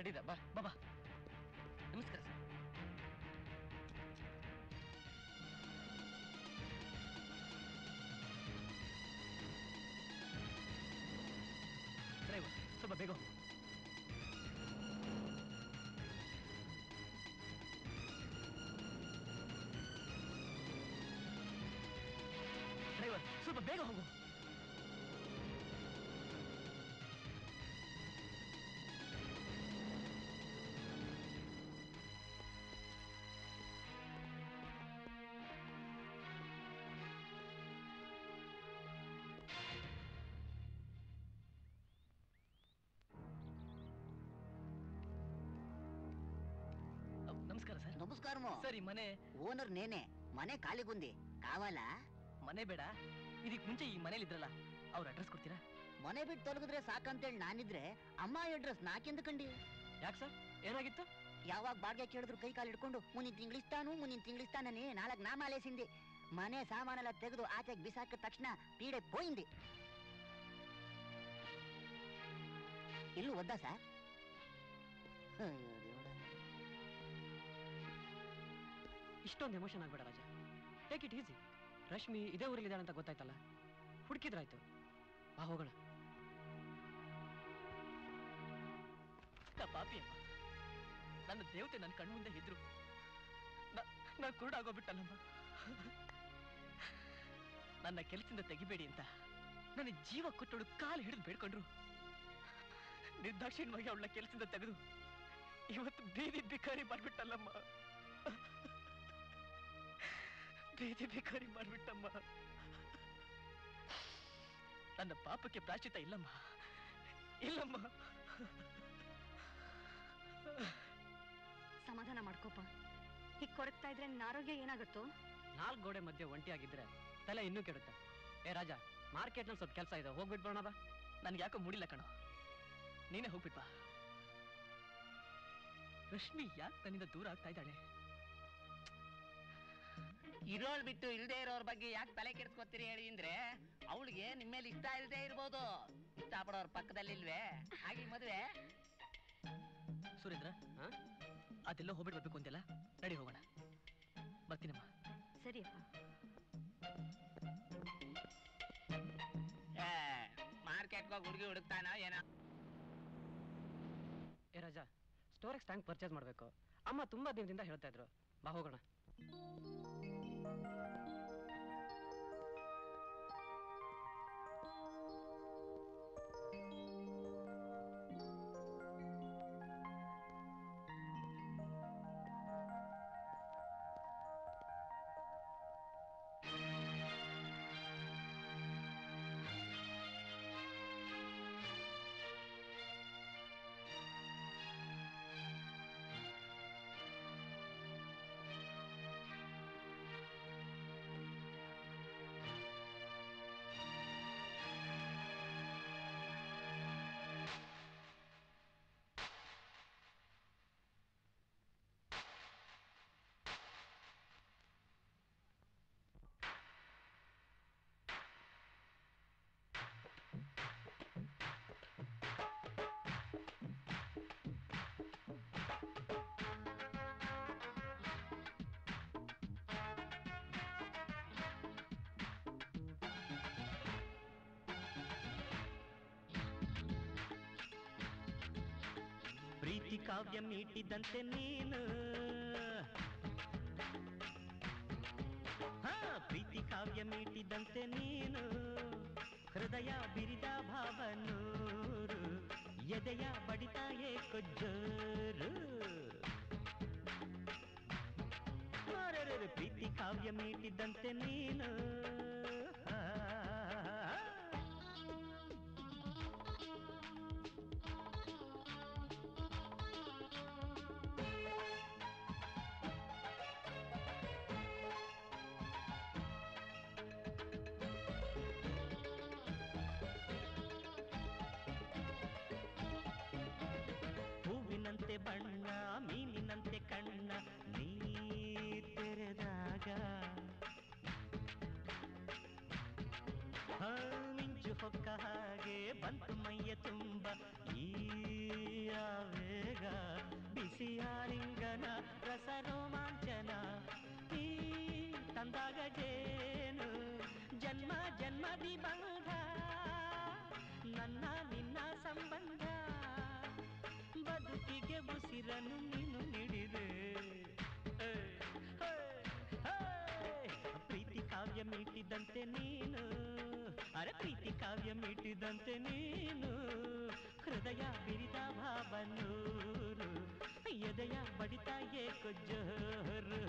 Ready ಇದೆ ಬಾ ಬಾ ಬಾ ನಮಸ್ಕಾರ ಸರ್ ಡ್ರೈವರ್ ಸ್ವಲ್ಪ ಬೇಗ ಹೋಗು. ಡ್ರೈವರ್ ಸ್ವಲ್ಪ ಬೇಗ ಹೋಗು అవ్, నమస్కారం సార్ నమస్కారము సార్ ఈ మನೆ ఓనర్ నేనే మనే ఖాళీగుంది కావాలా ಮನೆ ಬೇಡ ಇದಕ್ ಮುಂಚೆ ಈ ಮನೇಲಿ ಇದ್ರಲ್ಲ ಅವ್ರ ಅಡ್ರೆಸ್ ಕೊಡ್ತೀರಾ ಮನೆ ಬಿಟ್ಟು ತೊಲಗಿದ್ರೆ ಸಾಕಂತೇಳಿ ನಾನಿದ್ರೆ ಅಮ್ಮ ಅಡ್ರೆಸ್ ನಾಕೆಂದಕಂಡಿ ಯಾಕೆ ಸರ್ ಏನಾಗಿತ್ತು ಯಾವಾಗ ಬಾಡ್ಗೆ ಕೇಳಿದ್ರು ಕೈ ಕಾಲು ಹಿಡ್ಕೊಂಡು ಮುಂದಿನ ತಿಂಗಳಿಸ್ತಾನು ಮುಂದಿನ ತಿಂಗಳಿಸ್ತಾನೇ ನಾಲ್ಕು ನಾಮಾಲೇಸಿಂದಿ ಮನೆ ಸಾಮಾನೆಲ್ಲ ತೆಗೆದು ಆಚೆಗೆ ಬಿಸಾಕಿದ ತಕ್ಷಣ ಪೀಡೆ ಪೋಯಿಂದಿ ಇಲ್ಲೂ ಒದ್ದ ಸರ್ ಅಯ್ಯೋ ದೇವ್ರೇ. ಇಷ್ಟೊಂದು ಎಮೋಷನ್ ಆಗ್ಬೇಡ Raja take it easy Rashmi ಇದೇ ಊರಲ್ಲಿದ್ದಾಳೆ ಅಂತ ಗೊತ್ತಾಯ್ತಲ್ಲ ಹುಡುಕಿದ್ರಾಯ್ತು ಬಾ ಹೋಗೋಣ ನಾ ಪಾಪಿ ಅಮ್ಮ ನನ್ನ ದೇವತೆ ನನ್ನ ಕಣ್ಮುಂದೆ ಇದ್ರು ನಾ- ನಾ ಕುರುಡಾಗೋಗ್ಬಿಟ್ಟಲ್ಲಮ್ಮ ನನ್ನ ಕೆಲಸದಿಂದ ತೆಗಿಬೇಡಿ ಅಂತ ನನ್ನ ಜೀವ ಕೊಟ್ಟೋಳು ಕಾಲು ಹಿಡಿದು ಬೇಡ್ಕೊಂಡ್ರು ನಿರ್ದಾಕ್ಷಿಣ್ಯವಾಗಿ ಅವಳ ಕೆಲಸದಿಂದ ತೆಗೆದು ಇವತ್ತು ಬೀದಿ ಬಿಕಾರಿ ಮಾಡ್ಬಿಟ್ಟಲ್ಲಮ್ಮ ಬೀದಿ ಬಿಕಾರಿ ಮಾಡ್ಬಿಟ್ಟಮ್ಮ ನನ್ನ ಪಾಪಕ್ಕೆ ಪ್ರಾಚಿತ ಇಲ್ಲಮ್ಮ ಇಲ್ಲಮ್ಮ ಸಮಾಧಾನ ಮಾಡ್ಕೋಪ ಹೀಗ್ ಕೊರಗ್ತಾ ಇದ್ರೆ ನಿನ್ನ ಆರೋಗ್ಯ ಏನಾಗುತ್ತೋ ನಾಲ್ಕು ಗೋಡೆ ಮಧ್ಯೆ ಒಂಟಿಯಾಗಿದ್ರೆ ತಲೆ ಇನ್ನೂ ಕೆಡುತ್ತೆ ಏ ರಾಜ ಮಾರ್ಕೆಟ್ನಲ್ಲಿ ಸ್ವಲ್ಪ ಕೆಲಸ ಇದೆ ಹೋಗ್ಬಿಟ್ಟು ಬರೋಣ ಬಾ ನನ್ಗೆ ಯಾಕೋ ಮೂಡಿಲ್ಲ ಕಣೋ ನೀನೇ ಹೋಗ್ಬಿಟ್ ಬಾ ರಶ್ಮಿ ಯಾಕೆ ನನ್ನಿಂದ ದೂರ ಆಗ್ತಾ ಇದ್ದಾಳೆ ಇರೋಳ್ ಬಿಟ್ಟು ಇಲ್ದೇ ಇರೋರ್ ಬಗ್ಗೆ ಯಾಕೆ ತಲೆ ಕೆಡ್ಸ್ಕೊತೀರಿ ಹೇಳಿ ಅಂದ್ರೆ ಅವಳಿಗೆ ನಿಮ್ಮ ಮೇಲೆ ಇಷ್ಟ ಇಲ್ದೇ ಇರ್ಬೋದು ಇಷ್ಟ ಪಡೋರ್ ಪಕ್ಕದಲ್ಲಿ ಇಲ್ವೇ ಹಾಗೆ ಮದ್ವೆ ಸುರೇಂದ್ರ ಹಾ? ಅದೆಲ್ಲ ಹೋಗ್ಬಿಟ್ಟು ಬರ್ಬೇಕು ಅಂತೆಲ್ಲ ನಡಿ ಹೋಗೋಣ ಬರ್ತೀನಮ್ಮ ಸರಿಯಪ್ಪ ಮಾರ್ಕೆಟ್ಗೆ ಹೋಗಿ ಹುಡುಗಿ ಹುಡುಕ್ತಾನೋ ಏನೋ ಏ ರಾಜ ಸ್ಟೋರೆಕ್ಸ್ ಟ್ಯಾಂಕ್ ಪರ್ಚೇಸ್ ಮಾಡಬೇಕು ಅಮ್ಮ ತುಂಬಾ ದಿನದಿಂದ ಹೇಳ್ತಾ ಇದ್ರು ಬಾ ಹೋಗೋಣ ಪ್ರೀತಿ ಕಾವ್ಯ ಮೀಟಿದಂತೆ ನೀನು ಹಾ ಪ್ರೀತಿ ಕಾವ್ಯ ಮೀಟಿದಂತೆ ನೀನು ಹೃದಯ ಬಿರಿದ ಭಾವನೂರು ಎದೆಯ ಬಡಿತ ಏಕೋ ಜೋರು ಅರೆರೆರೆ, ಪ್ರೀತಿ ಕಾವ್ಯ ಮೀಟಿದಂತೆ ನೀನು ಆ, ಹೂವಿನಂತೆ ಬಣ್ಣ ಮೀನಿನಂತೆ ಕಣ್ಣ ನೀ ತೆರೆದಾಗ ಆ, ಮಿಂಚು ಹೊಕ್ಕ ಹಾಗೆ ಬಂತು ಮೈಯ ತುಂಬ ಈ ಆವೇಗ ಬಿಸಿ ಆಲಿಂಗನ ರಸ ರೋಮಾಂಚನ ಈ ತಂದಾಗ ಜೇನು ಜನ್ಮ ಜನ್ಮದಿ ಬಂಧ ನನ್ನ ನಿನ್ನ ಸಂಬಂಧ ಬದುಕಿಗೆ ಉಸಿರನ್ನು ನೀನು ನೀಡಿದೆ ಏ, ಏ, ಏ. ಪ್ರೀತಿ ಕಾವ್ಯ ಮೀಟಿದಂತೆ ನೀನು ಅರೆ ಪ್ರೀತಿ ಕಾವ್ಯ ಮೀಟಿದಂತೆ ನೀನು ಹೃದಯ ಬಿರಿದ ಭಾವನೂರು ಎದೆಯ ಬಡಿತ ಏಕ ಜೋರು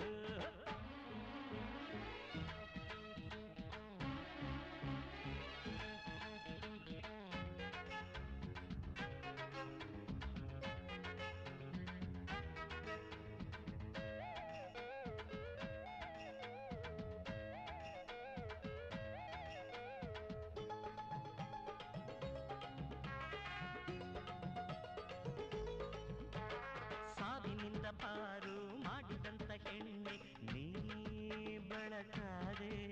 ಸಾವಿನಿಂದ ಪಾರು ಮಾಡಿದಂತ ಹೆಣ್ಣೆ ನೀ ಬಳಕಾದೆ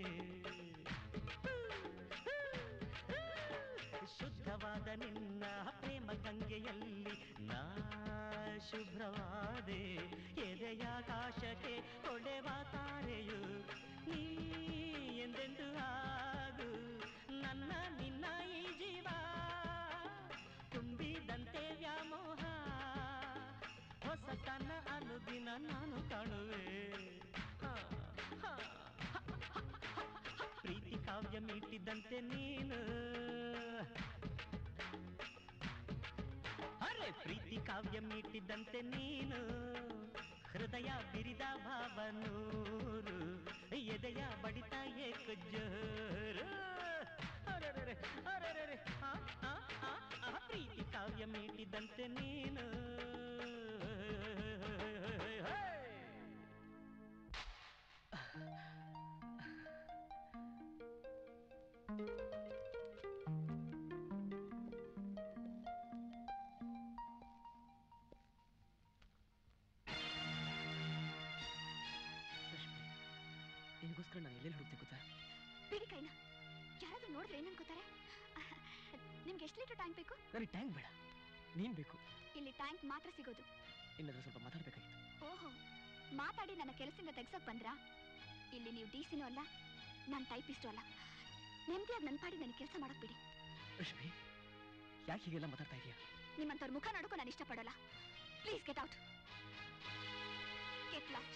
ಶುದ್ಧವಾದ ನಿನ್ನ ಪ್ರೇಮ ಗಂಗೆಯಲ್ಲಿ ನಾ ಶುಭ್ರವಾದೆ ಎದೆಯಾಕಾಶಕ್ಕೆ ಹೊಡೆವ ತಾರೆಯು ನೀ ಎಂದೆಂದು ಆಗು ನನ್ನ ನಿನ್ನ ಈ ಜೀವ ತುಂಬಿದಂತೆ ವ್ಯಾಮೋಹ ಹೊಸತನ ಅನುದಿನ ನಾನು ಕಾಣುವೆ ಹ, ಹ, ಹ, ಹ, ಹ. ಪ್ರೀತಿ ಕಾವ್ಯ ಮೀಟಿದಂತೆ ನೀನು ಅರೆ ಪ್ರೀತಿ ಕಾವ್ಯ ಮೀಟಿದಂತೆ ನೀನು ಹೃದಯ ಬಿರಿದ ಭಾವನೂರು ಎದೆಯ ಬಡಿತ ಏಕ ಜೋರು ಅರೆರೆರೆ, ಅರೆರೆರೆ, ಆ, ಆ, ಆ, ಆ, ಪ್ರೀತಿ ಕಾವ್ಯ ಮೀಟಿದಂತೆ ನೀನು ಹೇ! ರಶ್ಮಿ ನಿನಗೋಸ್ಕರ ನಾನು ಎಲ್ಲೆಲ್ಲಿ ಹುಡುಕ್ತೆ ಗೊತ್ತಾ ಬಿಡಿ ಕೈನ ಯಾರಾದ್ರೂ ನೋಡಿದ್ರೆ ಏನ್ ಅನ್ಕೋತಾರೆ ನಿಮ್ಗೆ ಎಷ್ಟು ಲೀಟರ್ ಟ್ಯಾಂಕ್ ಬೇಕು ನನಗೆ ಟ್ಯಾಂಕ್ ಬೇಡ ನೀನ್ ಬೇಕು ಇಲ್ಲಿ ಟ್ಯಾಂಕ್ ಮಾತ್ರ ಸಿಗೋದು ಇನ್ನಾದ್ರೂ ಸ್ವಲ್ಪ ಮಾತಾಡ್ಬೇಕಾಗಿತ್ತು ಓಹೋ ಮಾತಾಡಿ ನನ್ನ ಕೆಲಸದಿಂದ ತೆಗ್ಸಕ್ ಬಂದ್ರಾ ಇಲ್ಲಿ ನೀವು ಡಿ ಸಿನೂ ಅಲ್ಲ ನಾನು ಟೈಪಿಸ್ಟು ಅಲ್ಲ ನೆಮ್ಮದಿಯಾಗಿ ನನ್ನ ಪಾಡಿ ನನಗೆ ಕೆಲಸ ಮಾಡಕ್ ಬಿಡಿ ರಶ್ಮಿ ಯಾಕೆ ಹೀಗೆಲ್ಲ ಮಾತಾಡ್ತಾ ಇದೀಯಾ ನಿಮ್ಮಂತವ್ರ ಮುಖ ನೋಡಕ್ಕೂ ನಾನು ಇಷ್ಟಪಡಲ್ಲ please get out get lost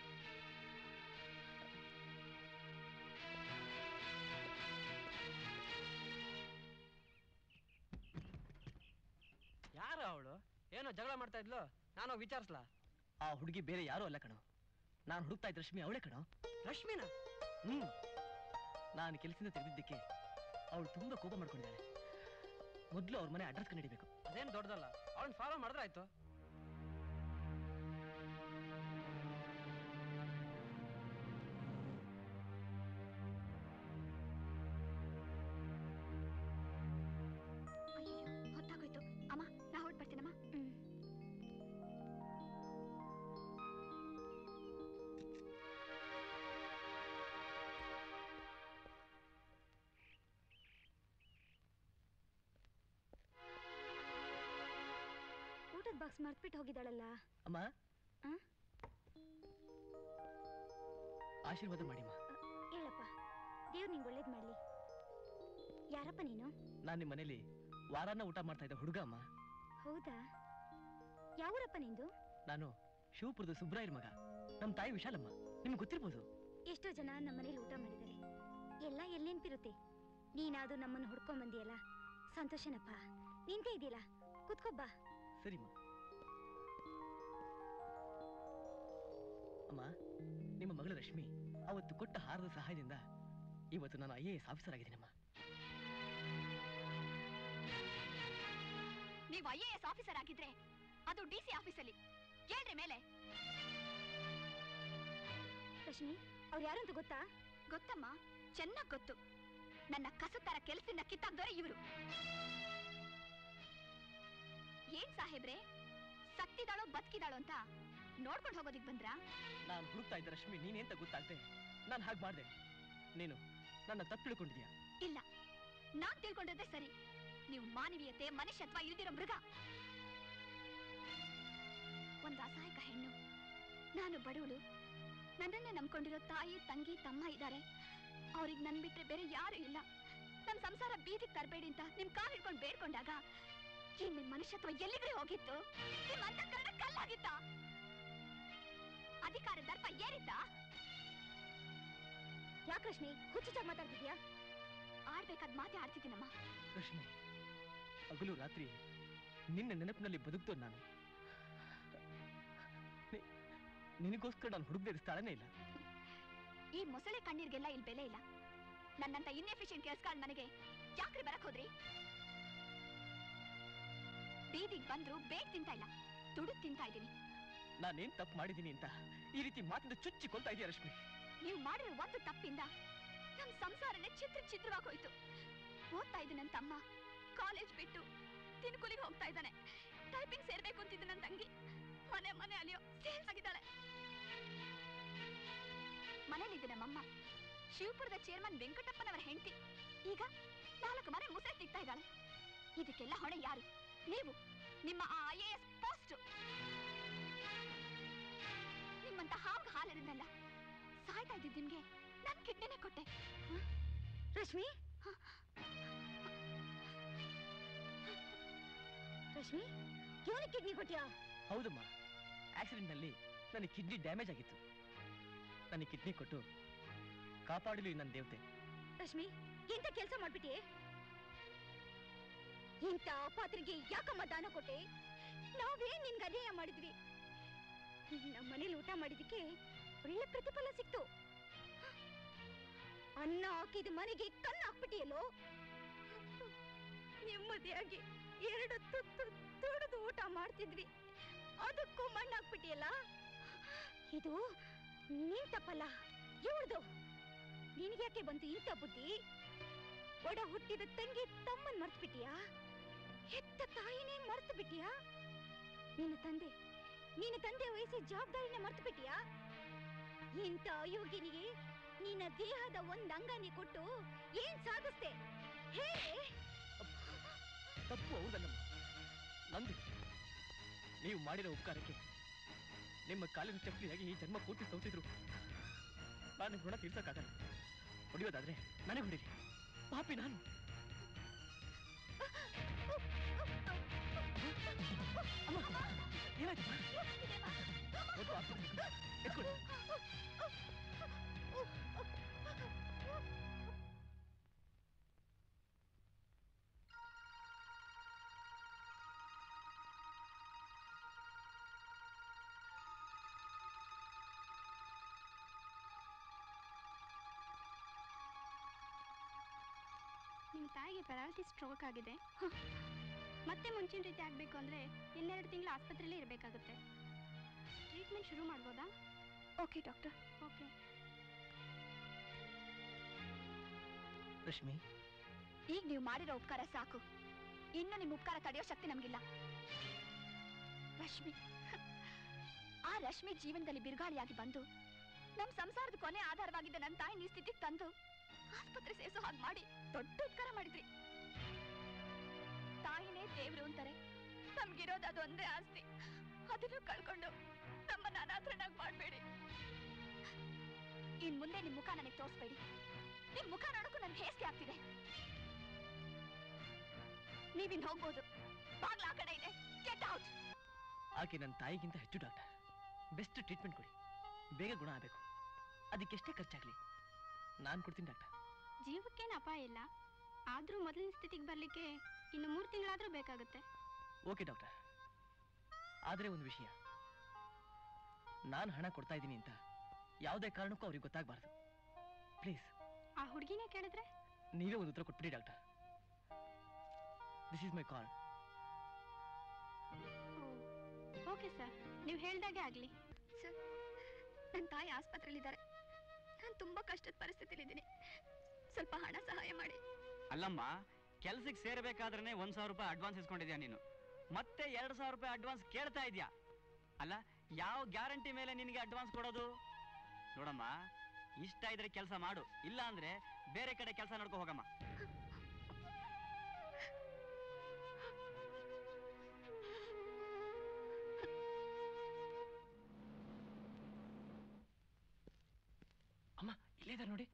ಯಾರು ಅವಳು ಏನೋ ಜಗಳ ಮಾಡ್ತಾ ಇದ್ಲು ನಾನು ವಿಚಾರಿಸ್ಲಾ ಆ ಹುಡುಗಿ ಬೇರೆ ಯಾರು ಅಲ್ಲ ಕಣೋ ನಾನು ಹುಡುಕ್ತಾ ಇದ್ದ ರಶ್ಮಿ ಅವಳೇ ಕಣೋ ರಶ್ಮಿನ ಹ್ಮ್ ನಾನು ಕೆಲಸದಿಂದ ತೆಗೆದಿದ್ದಕ್ಕೆ ಅವಳು ತುಂಬಾ ಕೋಪ ಮಾಡ್ಕೊಂಡಿದ್ದಾಳೆ ಮೊದಲು ಅವ್ರ ಮನೆ ಅಡ್ರೆಸ್ ಕಂಡಿಡಿಬೇಕು ಅದೇನು ದೊಡ್ಡದಲ್ಲ ಅವಳನ್ನ ಫಾಲೋ ಮಾಡಿದ್ರೆ ಆಯ್ತು ಅಯ್ಯೋ ಹೊತ್ತಾಗೋಯ್ತು ಅಮ್ಮ ನಾ ಹೊರಟ್ ಬರ್ತೀನಮ್ಮ ಹ್ಮ್ ಊಟದ ಬಾಕ್ಸ್ ಮರ್ತ್ಬಿಟ್ಟು ಹೋಗಿದ್ದಾಳಲ್ಲ ಅಮ್ಮ ಆ? ಆಶೀರ್ವಾದ ಮಾಡಿಮ್ಮ ಹೇಳಪ್ಪ ದೇವ್ರು ನಿಂಗೆ ಒಳ್ಳೇದು ಮಾಡಲಿ ಯಾರಪ್ಪ ನೀನು ನಾನು ನಿಮ್ಮ ಮನೇಲಿ ವಾರಾನ ಊಟ ಮಾಡ್ತಾ ಇದ್ದ ಹುಡುಗ ಅಮ್ಮ ಹೌದಾ ಯಾವೂರಪ್ಪ ನಿಂದು ನಾನು ಶಿವಪುರದ ಸುಬ್ರಾಯರ್ ಮಗ ನಮ್ಮ ತಾಯಿ ವಿಶಾಲಮ್ಮ ನಿಮ್ಗೆ ಗೊತ್ತಿರ್ಬೋದು ಎಷ್ಟೋ ಜನ ನಮ್ಮ ಮನೇಲಿ ಊಟ ಮಾಡಿದ್ದಾರೆ ಎಲ್ಲ ಎಲ್ಲಿ ನೆನ್ಪಿರುತ್ತೆ ನೀನಾದ್ರೂ ನಮ್ಮನ್ನು ಹುಡ್ಕೊಂಡ್ ಬಂದಿಯಲ್ಲ ಸಂತೋಷನಪ್ಪ ನಿನ್ ಕೈ ಇದೆಯಲ್ಲ ಕುತ್ಕೊಬ್ಬ ಸರಿಮ್ಮ ಅಮ್ಮ ನಿಮ್ಮ ಮಗಳು ರಶ್ಮಿ ಅವತ್ತು ಕೊಟ್ಟ ಹಾರದ ಸಹಾಯದಿಂದ ಇವತ್ತು ನಾನು ಐ ಎ ಎಸ್ ಆಫೀಸರ್ ಆಗಿದ್ದೀನಮ್ಮ ನೀವು ಐ ಎ ಎಸ್ ಆಫೀಸರ್ ಆಗಿದ್ರೆ ಅದು ಡಿ ಸಿ ಆಫೀಸಲ್ಲಿ ಹೇಳ್ರಿ ಮೇಲೆ ರಶ್ಮಿ ಅವ್ರು ಯಾರು ಅಂತ ಗೊತ್ತಾ ಗೊತ್ತಮ್ಮ ಚೆನ್ನಾಗ್ ಗೊತ್ತು ನನ್ನ ಕಸತರ ಕೆಲಸದಿಂದ ಕಿತ್ತಾಕ್ದವ್ರೆ ಇವರು ಏನ್ ಸಾಹೇಬ್ರೆ ಸತ್ತಿದಾಳೋ ಬದುಕಿದಾಳೋ ಅಂತ ನೋಡ್ಕೊಂಡು ಹೋಗೋದಿಕ್ ಬಂದ್ರಾ ನಾನು ಹುಡುಕ್ತಾ ಇದ್ದ ರಶ್ಮಿ ನೀನೇ ಅಂತ ಗೊತ್ತಾಗ್ದೆ ನಾನು ಹಾಗೆ ಮಾಡಿದೆ ನೀನು ನನ್ನ ತಪ್ಪು ತಿಳ್ಕೊಂಡಿದ್ಯಾ ಇಲ್ಲ ನಾನ್ ತಿಳ್ಕೊಂಡಿದ್ದೆ ಸರಿ ನೀವು ಮಾನವೀಯತೆ ಮನುಷ್ಯತ್ವ ಇಲ್ದಿರೋ ಮೃಗ ಒಂದ್ ಆಸ ನಾನು ಬಡವಳು ನನ್ನನ್ನೇ ನಂಬ್ಕೊಂಡಿರೋ ತಾಯಿ ತಂಗಿ ತಮ್ಮ ಇದ್ದಾರೆ ಅವ್ರಿಗೆ ನನ್ ಬಿಟ್ರೆ ಬೇರೆ ಯಾರು ಇಲ್ಲ ನಮ್ ಸಂಸಾರ ಬೀದಿಗೆ ತರಬೇಡಿ ಅಂತ ನಿಮ್ ಕಾಲ್ ಹಿಡ್ಕೊಂಡು ಬೇಡ್ಕೊಂಡಾಗ ಈ ನಿಮ್ ಮನುಷ್ಯತ್ವ ಎಲ್ಲಿಗೆ ಹೋಗಿತ್ತು ನಿಮ್ ಅಂತಃಕರಣ ಕಲ್ಲಾಗಿತ್ತ ಅಧಿಕಾರ ದರ್ಪ ಏರಿತ್ತ ಯಾಕೆ ರಶ್ಮಿ ಹುಚ್ಚುಚ್ಚಾಗಿ ಮಾತಾಡ್ತಿದ್ಯಾ ಆಡ್ಬೇಕಾದ್ ಮಾತೆ ಆಡ್ತಿದ್ದೀನಮ್ಮ ರಶ್ಮಿ ಹಗಲು ರಾತ್ರಿ ನಿನ್ನ ನೆನಪಿನಲ್ಲಿ ಬದುಕ್ತೋ ನಾನು ನಿ- ನಿನಗೋಸ್ಕರ ನಾನು ಹುಡುಗದ ಸ್ಥಳನೇ ಇಲ್ಲ ಈ ಮೊಸಳೆ ಕಣ್ಣೀರ್ಗೆಲ್ಲ ಇಲ್ಲಿ ಬೆಲೆ ಇಲ್ಲ ನನ್ನಂತ ಇನ್ಎಫಿಷಿಯಂಟ್ ಕೆಲಸಗಳು ನನಗೆ ಯಾಕ್ರಿ ಬರಕ್ ಹೋದ್ರಿ ಬೀದಿಗ್ ಬಂದ್ರು ಬೇಗ ತಿಂತಾ ಇಲ್ಲ ದುಡುಕ್ ತಿಂತಾ ಇದ್ದೀನಿ ನಾನೇನ್ ತಪ್ಪು ಮಾಡಿದ್ದೀನಿ ಅಂತ ಈ ರೀತಿ ಮಾತಿಂದ ಚುಚ್ಚಿ ಕೊಲ್ತಾ ಇದೆಯಾ ರಶ್ಮಿ ನೀವು ಮಾಡಿರೋ ಒಂದು ತಪ್ಪಿಂದ ನಮ್ ಸಂಸಾರನೇ ಚಿತ್ರ ಚಿತ್ರವಾಗಿ ಹೋಯ್ತು ಓದ್ತಾ ಇದ್ದು ನನ್ನ ತಮ್ಮ ಕಾಲೇಜ್ ಬಿಟ್ಟು ತಿನ್ಕುಲಿಗೆ ಹೋಗ್ತಾ ಇದ್ದಾನೆ ಟೈಪಿಂಗ್ ಸೇರ್ಬೇಕು ಅಂತಿದ್ದು ನನ್ನ ತಂಗಿ ಮನೆ ಮನೆ ಅಲಿಯೋ ಸೇಲ್ಸ್ ಆಗಿದ್ದಾಳೆ ಮನೇಲಿದ್ದು ನಮ್ಮಮ್ಮ ಶಿವಪುರದ ಚೇರ್ಮನ್ ವೆಂಕಟಪ್ಪನವರ ಹೆಂಡತಿ ಈಗ ನಾಲ್ಕು ಮನೆ ಮುಸೆ ತಿಕ್ತಾ ಇದ್ದಾಳೆ ಇದಕ್ಕೆಲ್ಲ ಹೊಣೆ ಯಾರು ನೀವು ನಿಮ್ಮ ಆ ಐ ಎ ಎಸ್ ಪೋಸ್ಟ್ ನಿಮ್ಮಂತ ಹಾವು ಹಾಲಿರದಲ್ಲ ಸಾಯ್ತಾ ಇದ್ದಿದ್ದು ನಿಮ್ಗೆ ನನ್ ಕಿಡ್ನಿನೇ ಕೊಟ್ಟೆ ರಶ್ಮಿ ರಶ್ಮಿ ಇವನಿಗೆ ಕಿಡ್ನಿ ಕೊಟ್ಯಾ ಹೌದಮ್ಮ ಆಕ್ಸಿಡೆಂಟ್ ನಲ್ಲಿ ನನಗೆ ಕಿಡ್ನಿ ಡ್ಯಾಮೇಜ್ ಆಗಿತ್ತು ನನಗೆ ಕಿಡ್ನಿ ಕೊಟ್ಟು ಕಾಪಾಡಲಿ ನನ್ನ ದೇವತೆ ರಶ್ಮಿ ಇಂಥ ಕೆಲಸ ಮಾಡ್ಬಿಟ್ಟಿ ಇಂಥ ಪಾತ್ರೆಗೆ ಯಾಕಮ್ಮ ದಾನ ಕೊಟ್ಟೆ ನಾವೇನ್ ನಿನ್ಗೆ ಅನ್ಯಾಯ ಮಾಡಿದ್ವಿ ನಮ್ಮ ಮನೇಲಿ ಊಟ ಮಾಡಿದಕ್ಕೆ ಒಳ್ಳೆ ಪ್ರತಿಫಲ ಸಿಕ್ತು ಅನ್ನ ಹಾಕಿದ ಮನೆಗೆ ಕಣ್ಣು ಹಾಕ್ಬಿಟ್ಟಿಯಲ್ಲೋ ನೆಮ್ಮದಿಯಾಗಿ ಎರಡು ತುತ್ತು ತುಳಿದು ಊಟ ಮಾಡ್ತಿದ್ವಿ ಅದಕ್ಕೂ ಮಣ್ಣು ಹಾಕ್ಬಿಟ್ಟಿಯಲ್ಲ ಇದು ನೀನ್ ತಪ್ಪಲ್ಲ ಇವಳ್ದು ನಿನಗ್ಯಾಕೆ ಬಂತು ಇಂಥ ಬುದ್ಧಿ ಒಡ ಹುಟ್ಟಿದ ತಂಗಿ ತಮ್ಮನ್ ಮರ್ತು ಬಿಟ್ಟಿಯಾ ಹೆತ್ತ ತಾಯಿನೇ ಮರ್ತು ಬಿಟ್ಟಿಯಾ ನಿನ್ನ ತಂದೆ ನಿನ್ನ ತಂದೆ ವಯಸ್ಸಿನ ಜವಾಬ್ದಾರಿನ ಮರ್ತು ಬಿಟ್ಟಿಯಾ ಇಂಥ ಅಯೋಗ್ಯನಿಗೆ ನಿನ್ನ ದೇಹದ ಒಂದ್ ಅಂಗನೇ ಕೊಟ್ಟು ಏನ್ ಸಾಧಿಸ್ತೆ ಹೇಗೆ ತಪ್ಪು ಹೌದಲ್ಲಮ್ಮ ನಂದು ನೀವು ಮಾಡಿರೋ ಉಪಕಾರಕ್ಕೆ ನಿಮ್ಮ ಕಾಲಿನ ಚಪ್ಪಲಿಯಾಗಿ ಈ ಜನ್ಮ ಪೂರ್ತಿ ಸೌತಿದ್ರು ನಾನು ಋಣ ತೀರ್ಸಕ್ಕಾಗಲ್ಲ ಹೊಡಿಯೋದಾದ್ರೆ ನನಗೆ ಹೊಡಿಲಿ ಪಾಪಿ ನಾನು ಅಮ್ಮ, ಏನಾಯ್ತಮ್ಮ? ಮೊದ್ಲು ಆಸ್ಪತ್ರೆಗೆ ಕರ್ಕೊಂಡು- ಎತ್ಕೊಳ್ಳಿ. ನಿಮ್ಮ ತಾಯಿಗೆ ಪ್ಯಾರಾಲಿಟಿಸ್ ಸ್ಟ್ರೋಕ್ ಆಗಿದೆ ಮತ್ತೆ ಮುಂಚಿನ ರೀತಿ ಆಗಬೇಕು ಅಂದರೆ ಇನ್ನೆರಡು ತಿಂಗಳು ಆಸ್ಪತ್ರೆಯಲ್ಲೇ ಇರಬೇಕಾಗುತ್ತೆ ಟ್ರೀಟ್ಮೆಂಟ್ ಶುರು ಮಾಡ್ಬೋದಾ ಓಕೆ ಡಾಕ್ಟರ್ ಓಕೆ ರಶ್ಮಿ ಈಗ ನೀವು ಮಾಡಿರೋ ಉಪಕಾರ ಸಾಕು ಇನ್ನು ನಿಮ್ಮ ಉಪಕಾರ ತಡೆಯೋ ಶಕ್ತಿ ನಮಗಿಲ್ಲ ರಶ್ಮಿ ಆ ರಶ್ಮಿ ಜೀವನದಲ್ಲಿ ಬಿರುಗಾಳಿಯಾಗಿ ಬಂದು ನಮ್ಮ ಸಂಸಾರದ ಕೊನೆ ಆಧಾರವಾಗಿದ್ದ ನನ್ನ ತಾಯಿ ಈ ಸ್ಥಿತಿಗೆ ತಂದು ಆಸ್ಪತ್ರೆ ಸೇರಿಸೋ ಹಾಗೆ ಮಾಡಿ ದೊಡ್ಡ ಉಪಕಾರ ಮಾಡಿದ್ರಿ ತಾಯಿನೇ ದೇವ್ರು ಅಂತಾರೆ ನಮ್ಗಿರೋದು ಅದೊಂದೇ ಆಸ್ತಿ ಅದನ್ನು ಕಳ್ಕೊಂಡು ನಮ್ಮನ್ನ ಅನಾಥರನ್ನಾಗಿ ಮಾಡಬೇಡಿ ಇನ್ ಮುಂದೆ ನಿಮ್ ಮುಖ ನನಗೆ ತೋರಿಸ್ಬೇಡಿ ನಿಮ್ ಮುಖ ನೋಡಕ್ಕೂ ನನ್ಗೆ ಹೇಸಿಗೆ ಆಗ್ತಿದೆ ನೀವಿನ್ ಹೋಗ್ಬೋದು ಬಾಗ್ಲ ಆ ಕಡೆ ಇದೆ ಗೆಟ್ ಔಟ್ ಆಕೆ ನನ್ನ ತಾಯಿಗಿಂತ ಹೆಚ್ಚು ಡಾಕ್ಟರ್ ಬೆಸ್ಟ್ ಟ್ರೀಟ್ಮೆಂಟ್ ಕೊಡಿ ಬೇಗ ಗುಣ ಆಗಬೇಕು ಅದಕ್ಕೆಷ್ಟೇ ಖರ್ಚಾಗ್ಲಿ ನಾನು ಕೊಡ್ತೀನಿ ಡಾಕ್ಟರ್ ಜೀವಕ್ಕೇನು ಅಪಾಯ ಇಲ್ಲ ಆದ್ರೂ ಮೊದಲಿನ ಸ್ಥಿತಿಗೆ ಬರ್ಲಿಕ್ಕೆ ಇನ್ನು ಮೂರು ತಿಂಗಳಾದ್ರೂ ಬೇಕಾಗುತ್ತೆ ಓಕೆ ಡಾಕ್ಟರ್ ಆದರೆ ಒಂದು ವಿಷಯ ನಾನು ಹಣ ಕೊಡ್ತಾ ಇದ್ದೀನಿ ಅಂತ ಯಾವುದೇ ಕಾರಣಕ್ಕೂ ಅವ್ರಿಗೆ ಗೊತ್ತಾಗಬಾರ್ದು ಪ್ಲೀಸ್ ಆ ಹುಡುಗಿನೇ ಕೇಳಿದ್ರೆ ನೀವೇ ಒಂದು ಉತ್ತರ ಕೊಟ್ಬಿಡಿ doctor this is my call okay sir ನೀವು ಹೇಳ್ದಾಗೆ ಆಗಲಿ ಸರ್ ನನ್ನ ತಾಯಿ ಆಸ್ಪತ್ರೆಯಲ್ಲಿದ್ದಾರೆ ನಾನು ತುಂಬ ಕಷ್ಟದ ಪರಿಸ್ಥಿತಿಲಿದ್ದೀನಿ ಸ್ವಲ್ಪ ಹಣ ಸಹಾಯ ಮಾಡಿ ಅಲ್ಲಮ್ಮ ಕೆಲ್ಸಕ್ಕೆ ಸೇರ್ಬೇಕಾದ್ರೆ ಒಂದ್ ಸಾವಿರ ರೂಪಾಯಿ ಅಡ್ವಾನ್ಸ್ ಇಸ್ಕೊಂಡಿದ್ಯಾ ನೀನು ಮತ್ತೆ ಎರಡು ಸಾವಿರ ರೂಪಾಯಿ ಅಡ್ವಾನ್ಸ್ ಕೇಳ್ತಾ ಇದೀಯಾ ಅಲ್ಲ ಯಾವ ಗ್ಯಾರಂಟಿ ಮೇಲೆ ನಿನಗೆ ಅಡ್ವಾನ್ಸ್ ಕೊಡೋದು ನೋಡಮ್ಮ ಇಷ್ಟ ಇದ್ರೆ ಕೆಲಸ ಮಾಡು ಇಲ್ಲ ಅಂದ್ರೆ ಬೇರೆ ಕಡೆ ಕೆಲಸ ನೋಡ್ಕೊ ಹೋಗಮ್ಮ ಇದ್ದಾರೆ ನೋಡಿ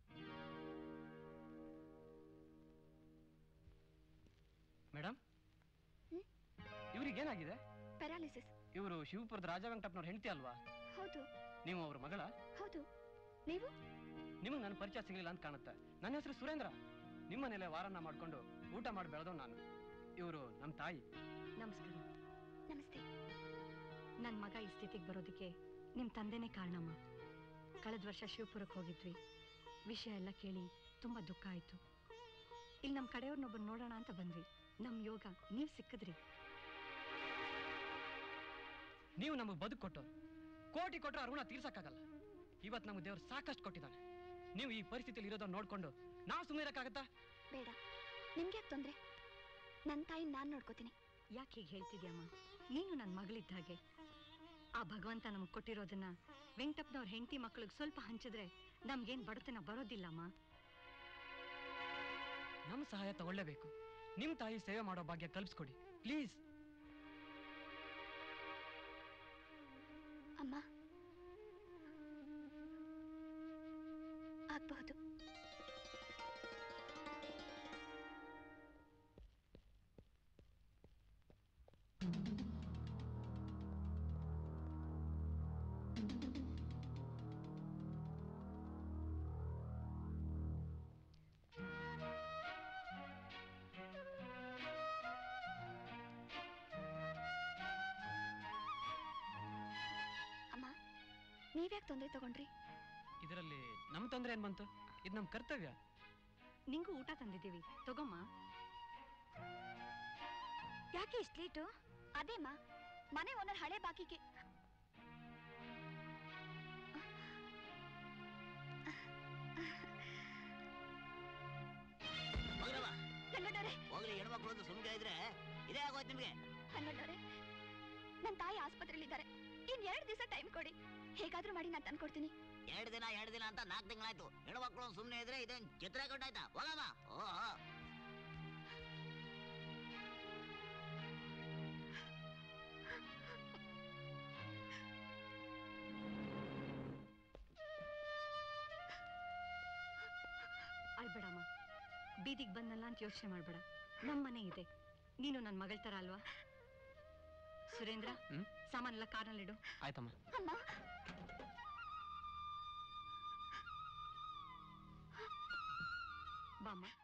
ಮೇಡಮ್ ಹ್ಮ್? ಇವ್ರಿಗೇನಾಗಿದೆ ಪ್ಯಾರಾಲಿಸಿಸ್ ಇವರು ಶಿವಪುರದ ರಾಜ ವೆಂಕಟಪ್ಪನವ್ರ ಹೆಂಡತಿ ಅಲ್ವಾ ಹೌದು ನೀವು ಅವ್ರ ಮಗಳ ಹೌದು ನೀವು ನಿಮಗೆ ನನ್ನ ಪರಿಚಯ ಸಿಗಲಿಲ್ಲ ಅಂತ ಕಾಣುತ್ತೆ ನನ್ನ ಹೆಸರು ಸುರೇಂದ್ರ ನಿಮ್ಮ ಮನೇಲೆ ವಾರನ್ನ ಮಾಡ್ಕೊಂಡು ಊಟ ಮಾಡಿ ಬೆಳೆದವ್ ನಾನು ಇವರು ನಮ್ಮ ತಾಯಿ ನಮಸ್ಕಾರ ನಮಸ್ತೆ ನನ್ನ ಮಗ ಈ ಸ್ಥಿತಿಗೆ ಬರೋದಕ್ಕೆ ನಿಮ್ಮ ತಂದೆನೇ ಕಾರಣಮ್ಮ ಕಳೆದ ವರ್ಷ ಶಿವಪುರಕ್ಕೆ ಹೋಗಿದ್ವಿ ವಿಷಯ ಎಲ್ಲ ಕೇಳಿ ತುಂಬ ದುಃಖ ಆಯಿತು ಇಲ್ಲಿ ನಮ್ಮ ಕಡೆಯವ್ರನ್ನೊಬ್ಬರು ನೋಡೋಣ ಅಂತ ಬಂದ್ವಿ ನಮ್ಮ ಯೋಗ ನೀವು ಸಿಕ್ಕಿದ್ರಿ ನೀವು ನಮಗೆ ಬದುಕು ಕೊಟ್ಟವ್ರು ಕೋಟಿ ಕೊಟ್ಟರು ಆ ಋಣ ತೀರ್ಸಕ್ಕಾಗಲ್ಲ ಇವತ್ತು ನಮಗೆ ದೇವ್ರು ಸಾಕಷ್ಟು ಕೊಟ್ಟಿದ್ದಾನೆ ನೀವು ಈ ಪರಿಸ್ಥಿತಿಯಲ್ಲಿ ಇರೋದನ್ನ ನೋಡ್ಕೊಂಡು ನಾವು ಸುಮ್ಮನೆ ಇರೋಕ್ಕಾಗತ್ತಾ ಬೇಡ ನಿಮ್ಗೆ ಯಾಕೆ ತೊಂದರೆ ನನ್ನ ತಾಯಿ ನಾನು ನೋಡ್ಕೋತೀನಿ ಯಾಕೆ ಹೀಗೆ ಹೇಳ್ತಿದ್ಯಮ್ಮ ನೀನು ನನ್ನ ಮಗಳಿದ್ದ ಹಾಗೆ ಆ ಭಗವಂತ ನಮಗೆ ಕೊಟ್ಟಿರೋದನ್ನ ವೆಂಕಟಪ್ಪನವ್ರ ಹೆಂಡತಿ ಮಕ್ಕಳಿಗೆ ಸ್ವಲ್ಪ ಹಂಚಿದ್ರೆ ನಮ್ಗೇನು ಬಡತನ ಬರೋದಿಲ್ಲಮ್ಮ ನಮ್ಮ ಸಹಾಯ ತಗೊಳ್ಳೇಬೇಕು ನಿಮ್ಮ ತಾಯಿ ಸೇವೆ ಮಾಡೋ ಭಾಗ್ಯ ಕಲ್ಪಿಸ್ಕೊಡಿ ಪ್ಲೀಸ್ ಅಮ್ಮ ಆಗ್ಬಹುದು ಅಮ್ಮ ನೀವ್ಯಾಕೆ ತೊಂದರೆ ತಗೊಂಡ್ರಿ ಇದರಲ್ಲಿ ನಮ್ಮ ತೊಂದರೆ ಏನ್ ಬಂತು ಇದು ನಮ್ಮ ಕರ್ತವ್ಯ ನಿಂಗೂ ಊಟ ತಂದಿದ್ದೀವಿ ತಗೊಮ್ಮ ಯಾಕೆ ಇಷ್ಟು ಲೇಟು ಅದೇಮ್ಮ ಮನೆ ಓನರ್ ಹಳೆ ಬಾಕಿಗೆ ಹೋಗ್ರವ್ವ, ಕನ್ನಡರೆ ಹೋಗ್ರಿ ಹೆಣ್ಮಕ್ಳು ಅಂತ ಸುಮ್ನೆ ಇದ್ರೆ ಇದೇ ಆಗೋಯ್ತು ನಿಮ್ಗೆ ಕನ್ನಡರೆ ನನ್ನ ತಾಯಿ ಆಸ್ಪತ್ರೆಯಲ್ಲಿದ್ದಾರೆ ಇನ್ ಎರಡು ದಿವಸ ಟೈಮ್ ಕೊಡಿ ಹೇಗಾದ್ರೂ ಮಾಡಿ ನಾನು ತಂದ್ಕೊಡ್ತೀನಿ ಎರಡು ದಿನ ಎರಡು ದಿನ ಅಂತ ನಾಲ್ಕು ತಿಂಗಳಾಯ್ತು ಹೆಣ್ಮಕ್ಳು ಸುಮ್ನೆ ಇದ್ರೆ ಇದೇನ್ ಚಿತ್ರ ಕೊಟ್ಟಾಯ್ತಾ ಹೋಗಮ್ಮ ಓಹೋ ಅಳ್ಬೇಡಮ್ಮ ಬೀದಿಗೆ ಬಂದಲ್ಲ ಅಂತ ಯೋಚನೆ ಮಾಡಬೇಡ ನಮ್ಮ ಮನೆ ಇದೆ ನೀನು ನನ್ನ ಮಗಳ ಥರ ಅಲ್ವಾ ಸುರೇಂದ್ರ ಹ್ಮ್? ಸಾಮಾನೆಲ್ಲ ಕಾರ್ನಲ್ಲಿಡು ಆಯ್ತಮ್ಮ ಅಮ್ಮ ಬಾಮ್ಮ